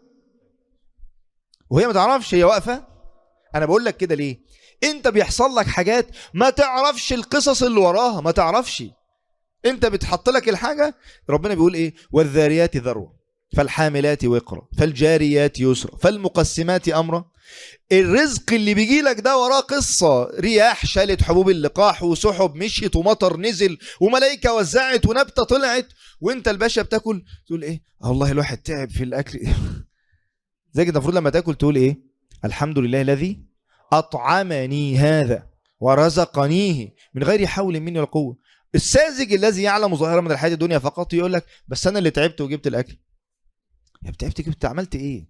وهي ما تعرفش هي واقفه انا بقول لك كده ليه انت بيحصل لك حاجات ما تعرفش القصص اللي وراها ما تعرفش انت بتحط لك الحاجه ربنا بيقول ايه والذاريات ذروه فالحاملات وقرا فالجاريات يسرا فالمقسمات امرا الرزق اللي بيجي لك ده وراه قصه رياح شالت حبوب اللقاح وسحب مشيت ومطر نزل وملائكه وزعت ونبته طلعت وانت الباشا بتاكل تقول ايه آه والله الواحد تعب في الاكل زي كده المفروض لما تاكل تقول ايه الحمد لله الذي اطعمني هذا ورزقنيه من غير حول مني ولا قوه الساذج الذي يعلم ظاهرا من الحياه الدنيا فقط يقول لك بس انا اللي تعبت وجبت الاكل يا تعبت جبت عملت ايه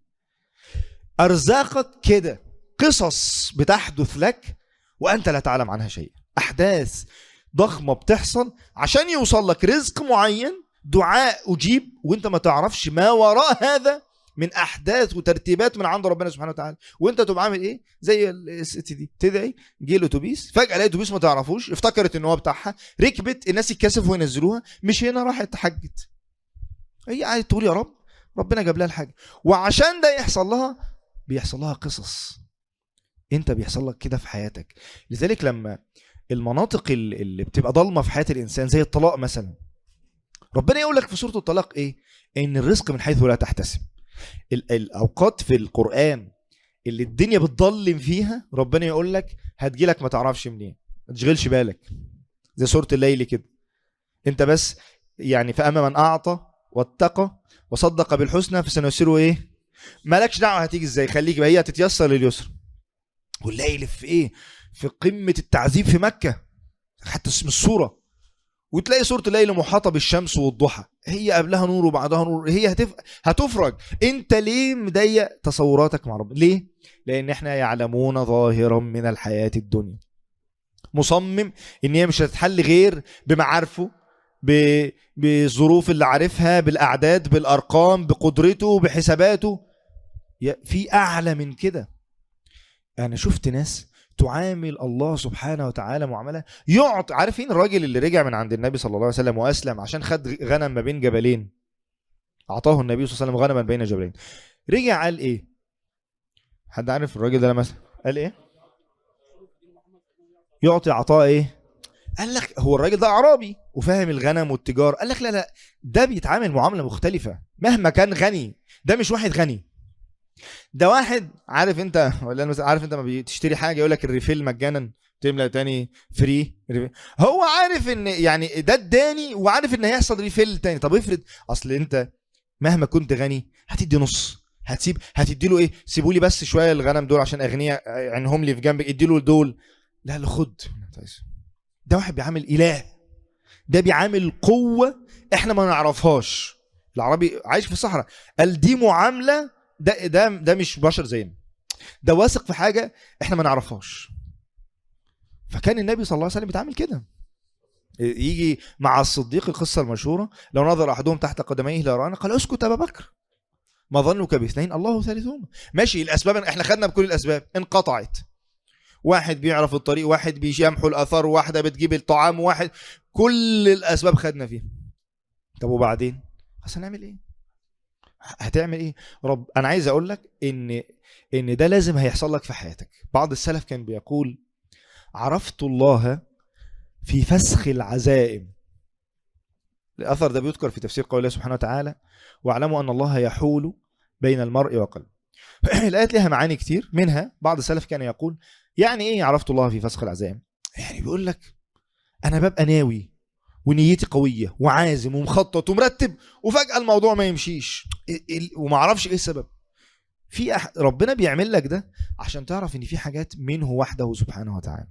ارزاقك كده قصص بتحدث لك وانت لا تعلم عنها شيء احداث ضخمه بتحصل عشان يوصل لك رزق معين دعاء اجيب وانت ما تعرفش ما وراء هذا من احداث وترتيبات من عند ربنا سبحانه وتعالى وانت تبقى عامل ايه زي الست دي تدعي جه الاتوبيس فجاه لقيت اتوبيس ما تعرفوش افتكرت ان هو بتاعها ركبت الناس يتكسفوا وينزلوها مش هنا راحت تحجت هي قاعده تقول يا رب ربنا جاب لها الحاجه وعشان ده يحصل لها بيحصل لها قصص انت بيحصل لك كده في حياتك لذلك لما المناطق اللي اللي بتبقى ضلمه في حياه الانسان زي الطلاق مثلا ربنا يقول لك في سوره الطلاق ايه ان الرزق من حيث لا تحتسب ال- الاوقات في القران اللي الدنيا بتضلم فيها ربنا يقول لك هتجيلك ما تعرفش منين ما تشغلش بالك زي سوره الليل كده انت بس يعني فاما من اعطى واتقى وصدق بالحسنى فسنيسره ايه مالكش دعوه هتيجي ازاي خليك بقى هي هتتيسر لليسر والليل في ايه في قمه التعذيب في مكه حتى اسم الصوره وتلاقي صوره الليل محاطه بالشمس والضحى هي قبلها نور وبعدها نور هي هتف... هتفرج انت ليه مضيق تصوراتك مع ربنا ليه لان احنا يعلمون ظاهرا من الحياه الدنيا مصمم ان هي مش هتتحل غير بمعارفه ب... بالظروف اللي عارفها بالاعداد بالارقام بقدرته بحساباته يا- في اعلى من كده انا شفت ناس تعامل الله سبحانه وتعالى معامله يعطي عارفين الراجل اللي رجع من عند النبي صلى الله عليه وسلم واسلم عشان خد غنم ما بين جبلين اعطاه النبي صلى الله عليه وسلم غنما بين جبلين رجع قال ايه حد عارف الراجل ده مثلا قال ايه يعطي عطاء ايه قال لك هو الراجل ده اعرابي وفاهم الغنم والتجار قال لك لا لا ده بيتعامل معامله مختلفه مهما كان غني ده مش واحد غني ده واحد عارف انت ولا أنا مثلا عارف انت ما بتشتري حاجه يقول لك الريفيل مجانا تملى تاني فري ريفيل. هو عارف ان يعني ده اداني وعارف ان هيحصل ريفيل تاني طب افرض اصل انت مهما كنت غني هتدي نص هتسيب هتدي له ايه سيبوا لي بس شويه الغنم دول عشان اغنياء عينهم لي في جنبك ادي له دول لا لا خد ده واحد بيعامل اله ده بيعامل قوه احنا ما نعرفهاش العربي عايش في الصحراء قال دي معامله ده ده ده مش بشر زينا ده واثق في حاجه احنا ما نعرفهاش فكان النبي صلى الله عليه وسلم بيتعامل كده يجي مع الصديق القصه المشهوره لو نظر احدهم تحت قدميه لرانا قال اسكت ابا بكر ما ظنك باثنين الله ثالثهما ماشي الاسباب احنا خدنا بكل الاسباب انقطعت واحد بيعرف الطريق واحد بيمحو الاثار واحده بتجيب الطعام واحد كل الاسباب خدنا فيها طب وبعدين بس هنعمل ايه هتعمل ايه رب انا عايز اقول لك ان ان ده لازم هيحصل لك في حياتك بعض السلف كان بيقول عرفت الله في فسخ العزائم الاثر ده بيذكر في تفسير قول الله سبحانه وتعالى واعلموا ان الله يحول بين المرء وقلبه الايات لها معاني كتير منها بعض السلف كان يقول يعني ايه عرفت الله في فسخ العزائم يعني بيقول لك انا ببقى ناوي ونيتي قويه وعازم ومخطط ومرتب وفجاه الموضوع ما يمشيش وما اعرفش ايه السبب في أح... ربنا بيعمل لك ده عشان تعرف ان في حاجات منه وحده سبحانه وتعالى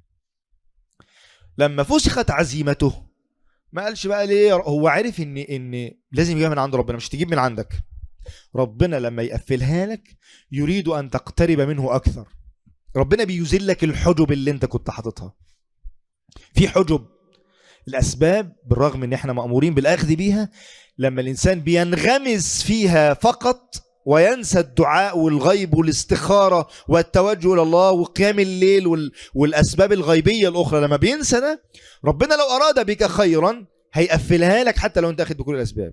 لما فسخت عزيمته ما قالش بقى ليه هو عارف ان ان لازم يجيبها من عند ربنا مش تجيب من عندك ربنا لما يقفلها لك يريد ان تقترب منه اكثر ربنا بيزيل لك الحجب اللي انت كنت حاططها في حجب الاسباب بالرغم ان احنا مامورين بالاخذ بيها لما الانسان بينغمس فيها فقط وينسى الدعاء والغيب والاستخاره والتوجه الى الله وقيام الليل وال... والاسباب الغيبيه الاخرى لما بينسى ده ربنا لو اراد بك خيرا هيقفلها لك حتى لو انت اخذ بكل الاسباب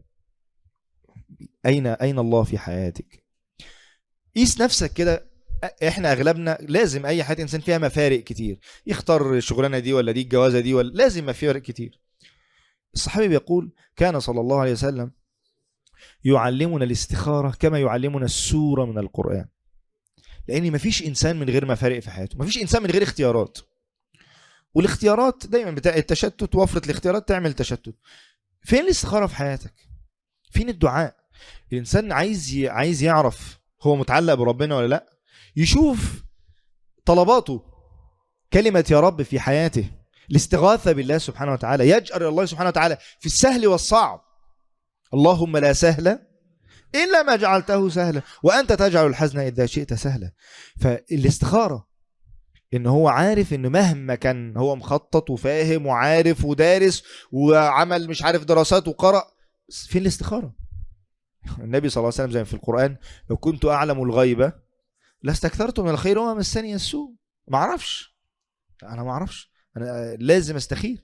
اين اين الله في حياتك قيس نفسك كده احنا اغلبنا لازم اي حياه انسان فيها مفارق كتير يختار الشغلانه دي ولا دي الجوازه دي ولا لازم مفارق كتير الصحابي بيقول كان صلى الله عليه وسلم يعلمنا الاستخاره كما يعلمنا السوره من القران لان مفيش انسان من غير مفارق في حياته مفيش انسان من غير اختيارات والاختيارات دايما بتاع التشتت وفره الاختيارات تعمل تشتت فين الاستخاره في حياتك فين الدعاء الانسان عايز ي... عايز يعرف هو متعلق بربنا ولا لا يشوف طلباته كلمة يا رب في حياته الاستغاثة بالله سبحانه وتعالى يجأر الله سبحانه وتعالى في السهل والصعب اللهم لا سهل إلا ما جعلته سهلا وأنت تجعل الحزن إذا شئت سهلا فالاستخارة إن هو عارف إن مهما كان هو مخطط وفاهم وعارف ودارس وعمل مش عارف دراسات وقرأ فين الاستخارة النبي صلى الله عليه وسلم زي في القرآن لو كنت أعلم الغيبة لاستكثرت من الخير وما مسني السوء ما اعرفش انا ما اعرفش انا لازم استخير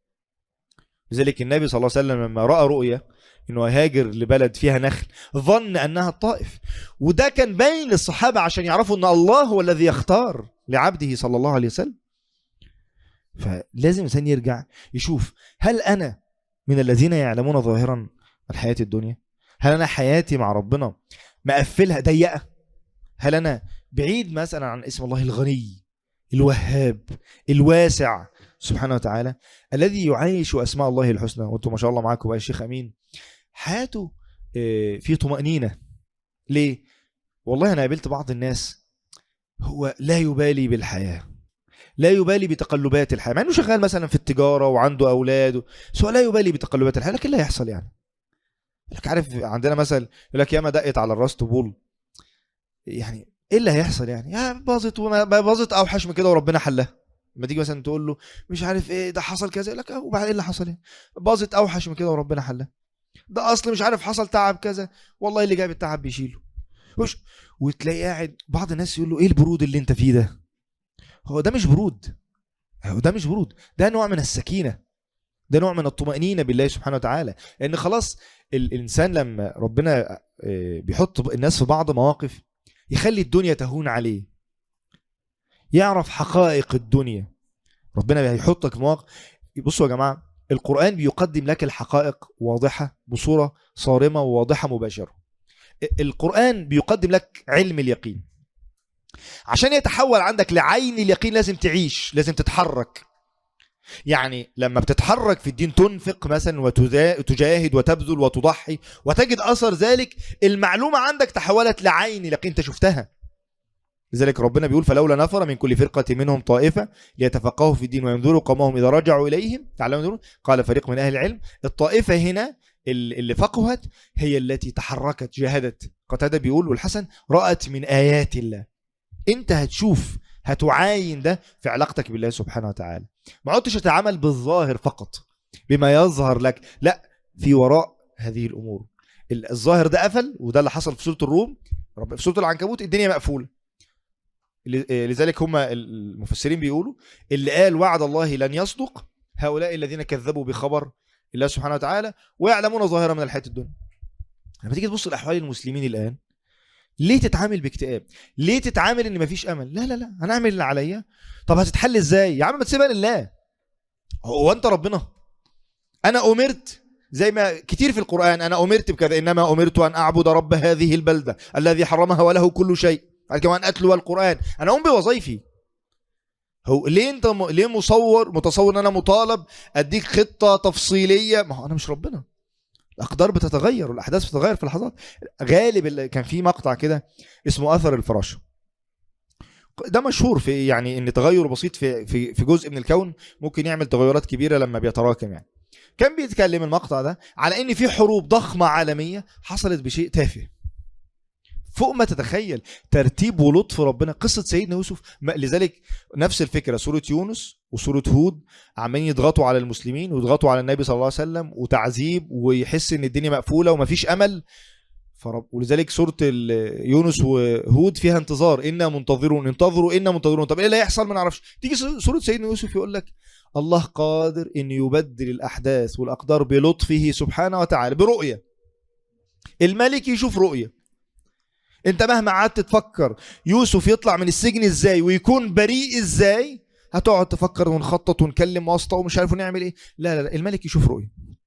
لذلك النبي صلى الله عليه وسلم لما راى رؤيا انه هاجر لبلد فيها نخل ظن انها الطائف وده كان باين للصحابه عشان يعرفوا ان الله هو الذي يختار لعبده صلى الله عليه وسلم فلازم الانسان يرجع يشوف هل انا من الذين يعلمون ظاهرا الحياه الدنيا هل انا حياتي مع ربنا مقفلها ضيقه هل انا بعيد مثلا عن اسم الله الغني الوهاب الواسع سبحانه وتعالى الذي يعيش اسماء الله الحسنى وانتم ما شاء الله معاكم بقى الشيخ امين حياته آه، في طمأنينة ليه؟ والله أنا قابلت بعض الناس هو لا يبالي بالحياة لا يبالي بتقلبات الحياة مع انه شغال مثلا في التجارة وعنده أولاد بس هو لا يبالي بتقلبات الحياة لكن لا يحصل يعني لك عارف عندنا مثل يقول لك ياما دقت على الراس طبول يعني ايه اللي هيحصل يعني يا باظت وما باظت اوحش من كده وربنا حلها لما تيجي مثلا تقول له مش عارف ايه ده حصل كذا يقول لك اه وبعدين ايه اللي حصل ايه باظت اوحش من كده وربنا حلها ده اصل مش عارف حصل تعب كذا والله اللي جايب التعب بيشيله وش وتلاقي قاعد بعض الناس يقول له ايه البرود اللي انت فيه ده هو ده مش برود هو ده مش برود ده نوع من السكينه ده نوع من الطمأنينة بالله سبحانه وتعالى لأن خلاص ال- الإنسان لما ربنا آه، بيحط الناس في بعض مواقف يخلي الدنيا تهون عليه يعرف حقائق الدنيا ربنا هيحطك في مواقف بصوا يا جماعة القرآن بيقدم لك الحقائق واضحة بصورة صارمة وواضحة مباشرة ال- القرآن بيقدم لك علم اليقين عشان يتحول عندك لعين اليقين لازم تعيش لازم تتحرك يعني لما بتتحرك في الدين تنفق مثلا وتذا- وتجاهد وتبذل وتضحي وتجد اثر ذلك المعلومه عندك تحولت لعين لكن انت شفتها لذلك ربنا بيقول فلولا نفر من كل فرقه منهم طائفه ليتفقهوا في الدين وينذروا قومهم اذا رجعوا اليهم تعالوا ينذرون قال فريق من اهل العلم الطائفه هنا ال- اللي فقهت هي التي تحركت جاهدت قتاده بيقول والحسن رأت من ايات الله انت هتشوف هتعاين ده في علاقتك بالله سبحانه وتعالى ما عدتش تتعامل بالظاهر فقط بما يظهر لك لا في وراء هذه الامور ال- الظاهر ده قفل وده اللي حصل في سوره الروم رب- في سوره العنكبوت الدنيا مقفوله ل- آه، لذلك هم المفسرين بيقولوا اللي قال وعد الله لن يصدق هؤلاء الذين كذبوا بخبر الله سبحانه وتعالى ويعلمون ظاهرا من الحياه الدنيا لما تيجي تبص لاحوال المسلمين الان ليه تتعامل باكتئاب ليه تتعامل ان مفيش امل لا لا لا انا اعمل اللي عليا طب هتتحل ازاي يا عم ما تسيبها لله هو انت ربنا انا امرت زي ما كتير في القران انا امرت بكذا انما امرت ان اعبد رب هذه البلده الذي حرمها وله كل شيء بعد كمان اتلو القران انا اقوم بوظيفي هو ليه انت م... ليه مصور متصور ان انا مطالب اديك خطه تفصيليه ما هو انا مش ربنا الاقدار بتتغير والاحداث بتتغير في لحظات غالب ال- كان في مقطع كده اسمه اثر الفراشه ده مشهور في يعني ان تغير بسيط في في في جزء من الكون ممكن يعمل تغيرات كبيره لما بيتراكم يعني كان بيتكلم المقطع ده على ان في حروب ضخمه عالميه حصلت بشيء تافه فوق ما تتخيل ترتيب ولطف ربنا قصه سيدنا يوسف ما- لذلك نفس الفكره سوره يونس وسوره هود عمالين يضغطوا على المسلمين ويضغطوا على النبي صلى الله عليه وسلم وتعذيب ويحس ان الدنيا مقفوله ومفيش امل فرب ولذلك سوره ال- يونس وهود فيها انتظار انا منتظرون انتظروا انا منتظرون طب ايه اللي هيحصل ما نعرفش تيجي سوره سيدنا يوسف يقول لك الله قادر ان يبدل الاحداث والاقدار بلطفه سبحانه وتعالى برؤيه الملك يشوف رؤيه انت مهما قعدت تفكر يوسف يطلع من السجن ازاي ويكون بريء ازاي هتقعد تفكر ونخطط ونكلم واسطه ومش عارف نعمل ايه لا لا لا الملك يشوف رؤيه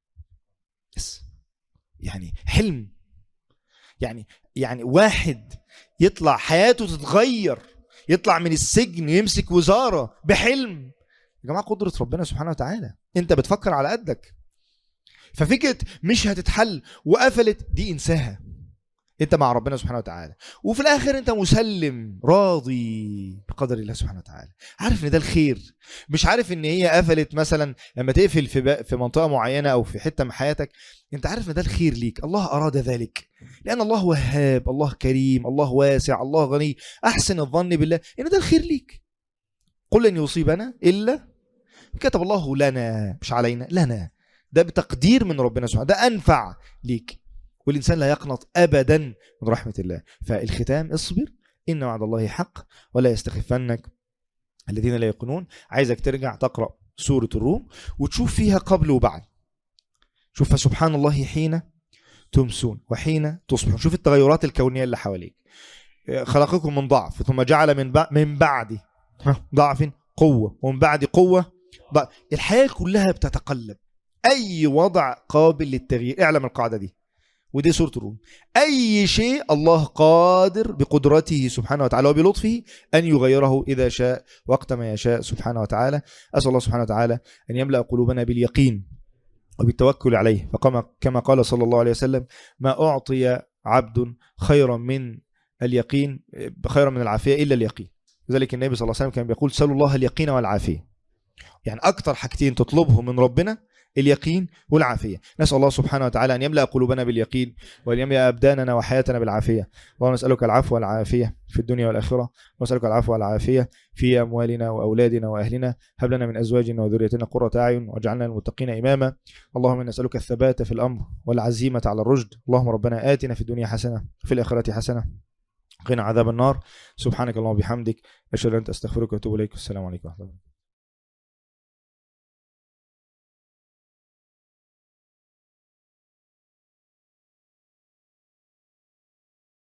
بس يعني حلم يعني يعني واحد يطلع حياته تتغير يطلع من السجن يمسك وزاره بحلم يا جماعه قدره ربنا سبحانه وتعالى انت بتفكر على قدك ففكره مش هتتحل وقفلت دي انساها انت مع ربنا سبحانه وتعالى وفي الاخر انت مسلم راضي بقدر الله سبحانه وتعالى عارف ان ده الخير مش عارف ان هي قفلت مثلا لما تقفل في بق- في منطقه معينه او في حته من حياتك انت عارف ان ده الخير ليك الله اراد ذلك لان الله وهاب الله كريم الله واسع الله غني احسن الظن بالله ان ده الخير ليك قل لن يصيبنا الا كتب الله لنا مش علينا لنا ده بتقدير من ربنا سبحانه ده انفع ليك والانسان لا يقنط ابدا من رحمه الله فالختام اصبر ان وعد الله حق ولا يستخفنك الذين لا يقنون عايزك ترجع تقرا سوره الروم وتشوف فيها قبل وبعد شوف فسبحان الله حين تمسون وحين تصبحون شوف التغيرات الكونيه اللي حواليك خلقكم من ضعف ثم جعل من بع- من بعد ها، ضعف قوه ومن بعد قوه ضعف. الحياه كلها بتتقلب اي وضع قابل للتغيير اعلم القاعده دي ودي سوره الروم اي شيء الله قادر بقدرته سبحانه وتعالى وبلطفه ان يغيره اذا شاء وقت ما يشاء سبحانه وتعالى اسال الله سبحانه وتعالى ان يملا قلوبنا باليقين وبالتوكل عليه فكما كما قال صلى الله عليه وسلم ما أعطي عبد خيرا من اليقين خيرا من العافية إلا اليقين لذلك النبي صلى الله عليه وسلم كان بيقول سلوا الله اليقين والعافية يعني أكثر حاجتين تطلبهم من ربنا اليقين والعافية نسأل الله سبحانه وتعالى أن يملأ قلوبنا باليقين وأن يملأ أبداننا وحياتنا بالعافية اللهم نسألك العفو والعافية في الدنيا والآخرة ونسألك العفو والعافية في أموالنا وأولادنا وأهلنا هب لنا من أزواجنا وذريتنا قرة أعين واجعلنا للمتقين إماما اللهم نسألك الثبات في الأمر والعزيمة على الرشد اللهم ربنا آتنا في الدنيا حسنة في الآخرة حسنة قنا عذاب النار سبحانك اللهم وبحمدك أشهد أن لا إله إلا أنت أستغفرك وأتوب إليك السلام عليكم ورحمة الله